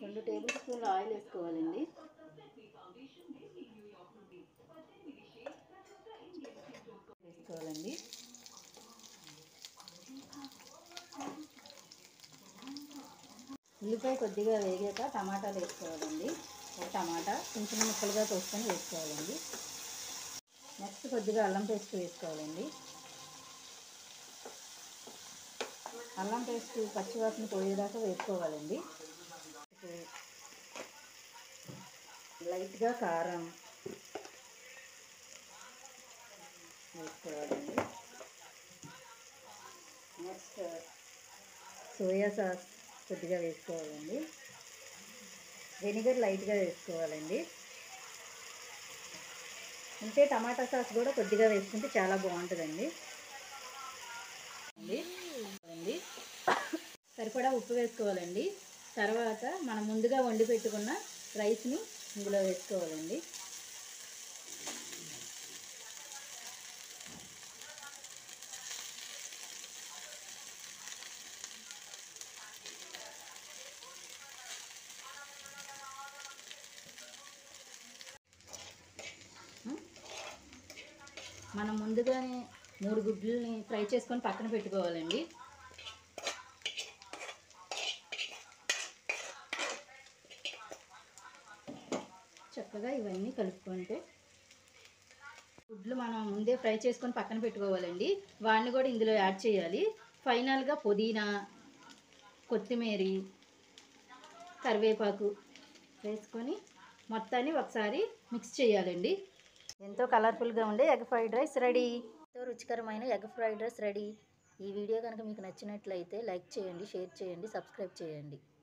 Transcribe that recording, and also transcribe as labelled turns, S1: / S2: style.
S1: రెండు టేబుల్ స్పూన్లు ఆయిల్ వేసుకోవాలండి వేసుకోవాలండి ఉల్లిపాయ కొద్దిగా వేగాక టమాటాలు వేసుకోవాలండి ఒక టమాటా చిన్న చిన్న ముక్కలుగా కోసుకొని వేసుకోవాలండి నెక్స్ట్ కొద్దిగా అల్లం పేస్ట్ వేసుకోవాలండి అల్లం పేస్ట్ పచ్చివాసన పోయేదాకా వేసుకోవాలండి లైట్గా కారం వేసుకోవాలండి నెక్స్ట్ సోయా సాస్ కొద్దిగా వేసుకోవాలండి వెనిగర్ లైట్గా వేసుకోవాలండి ఉంటే టమాటా సాస్ కూడా కొద్దిగా వేసుకుంటే చాలా బాగుంటుందండి అండి అండి సరిపడా ఉప్పు వేసుకోవాలండి తర్వాత మనం ముందుగా వండి పెట్టుకున్న రైస్ని ఇందులో వేసుకోవాలండి మనం ముందుగానే మూడు గుడ్లని ఫ్రై చేసుకొని పక్కన పెట్టుకోవాలండి చక్కగా ఇవన్నీ కలుపుకుంటే గుడ్లు మనం ముందే ఫ్రై చేసుకొని పక్కన పెట్టుకోవాలండి వాడిని కూడా ఇందులో యాడ్ చేయాలి ఫైనల్గా పుదీనా కొత్తిమీర కరివేపాకు వేసుకొని మొత్తాన్ని ఒకసారి మిక్స్ చేయాలండి ఎంతో కలర్ఫుల్గా ఉండే ఎగ్ ఫ్రైడ్ రైస్ రెడీ ఎంతో రుచికరమైన ఎగ్ ఫ్రైడ్ రైస్ రెడీ ఈ వీడియో కనుక మీకు నచ్చినట్లయితే లైక్ చేయండి షేర్ చేయండి సబ్స్క్రైబ్ చేయండి